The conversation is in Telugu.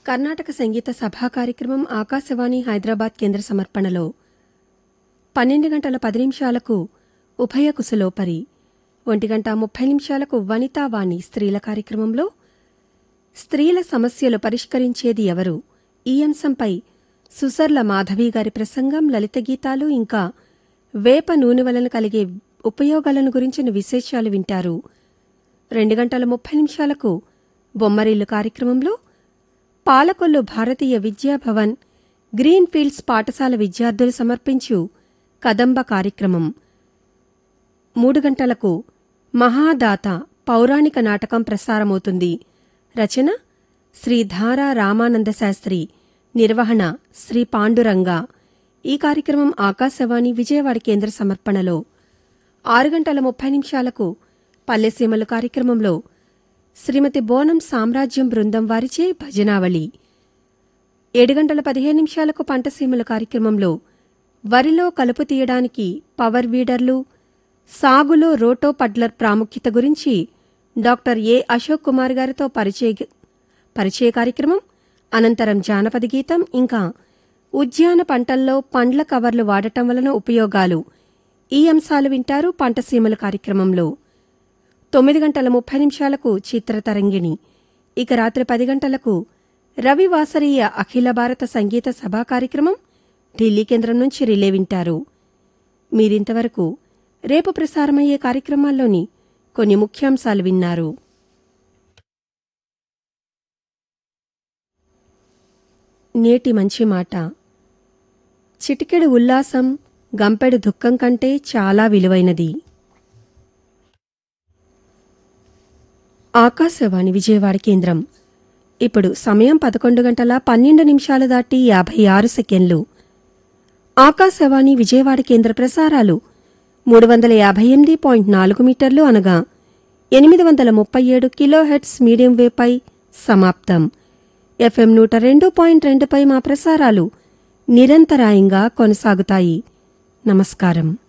కర్ణాటక సంగీత సభా కార్యక్రమం ఆకాశవాణి హైదరాబాద్ కేంద్ర సమర్పణలో పన్నెండు గంటల పది నిమిషాలకు ఉభయ కుశలోపరి ఒంటి గంట ముప్పై నిమిషాలకు వనితావాణి స్త్రీల కార్యక్రమంలో స్త్రీల సమస్యలు పరిష్కరించేది ఎవరు ఈ అంశంపై సుసర్ల మాధవి గారి ప్రసంగం లలిత గీతాలు ఇంకా వేప నూనె వలన కలిగే ఉపయోగాలను గురించిన విశేషాలు వింటారు రెండు గంటల ముప్పై నిమిషాలకు బొమ్మరిల్లు కార్యక్రమంలో పాలకొల్లు భారతీయ విద్యాభవన్ గ్రీన్ ఫీల్డ్స్ పాఠశాల విద్యార్థులు సమర్పించు కదంబ కార్యక్రమం మూడు గంటలకు మహాదాత పౌరాణిక నాటకం ప్రసారమవుతుంది రచన శ్రీ ధారా రామానంద శాస్త్రి నిర్వహణ శ్రీ పాండురంగ ఈ కార్యక్రమం ఆకాశవాణి విజయవాడ కేంద్ర సమర్పణలో ఆరు గంటల ముప్పై నిమిషాలకు పల్లెసీమలు కార్యక్రమంలో శ్రీమతి బోనం సామ్రాజ్యం బృందం వారిచే భజనావళి ఏడు గంటల పదిహేను నిమిషాలకు పంటసీమల కార్యక్రమంలో వరిలో కలుపు తీయడానికి పవర్ వీడర్లు సాగులో రోటో పడ్లర్ ప్రాముఖ్యత గురించి డాక్టర్ ఏ అశోక్ కుమార్ గారితో పరిచయ పరిచయ కార్యక్రమం అనంతరం జానపద గీతం ఇంకా ఉద్యాన పంటల్లో పండ్ల కవర్లు వాడటం వలన ఉపయోగాలు ఈ అంశాలు వింటారు పంటసీమల కార్యక్రమంలో తొమ్మిది గంటల ముప్పై నిమిషాలకు చిత్రతరంగిణి ఇక రాత్రి పది గంటలకు రవివాసరీయ అఖిల భారత సంగీత సభా కార్యక్రమం ఢిల్లీ కేంద్రం నుంచి రిలే వింటారు మీరింతవరకు రేపు ప్రసారమయ్యే కార్యక్రమాల్లోని కొన్ని ముఖ్యాంశాలు విన్నారు నేటి మంచి మాట చిటికెడు ఉల్లాసం గంపెడు దుఃఖం కంటే చాలా విలువైనది ఆకాశవాణి విజయవాడ కేంద్రం ఇప్పుడు సమయం పదకొండు గంటల పన్నెండు నిమిషాలు దాటి యాభై ఆరు సెకండ్లు ఆకాశవాణి విజయవాడ కేంద్ర ప్రసారాలు మూడు వందల యాభై ఎనిమిది పాయింట్ నాలుగు మీటర్లు అనగా ఎనిమిది వందల ముప్పై ఏడు కిలోహెట్స్ మీడియం వేపై సమాప్తం ఎఫ్ఎం నూట రెండు పాయింట్ రెండుపై మా ప్రసారాలు నిరంతరాయంగా కొనసాగుతాయి నమస్కారం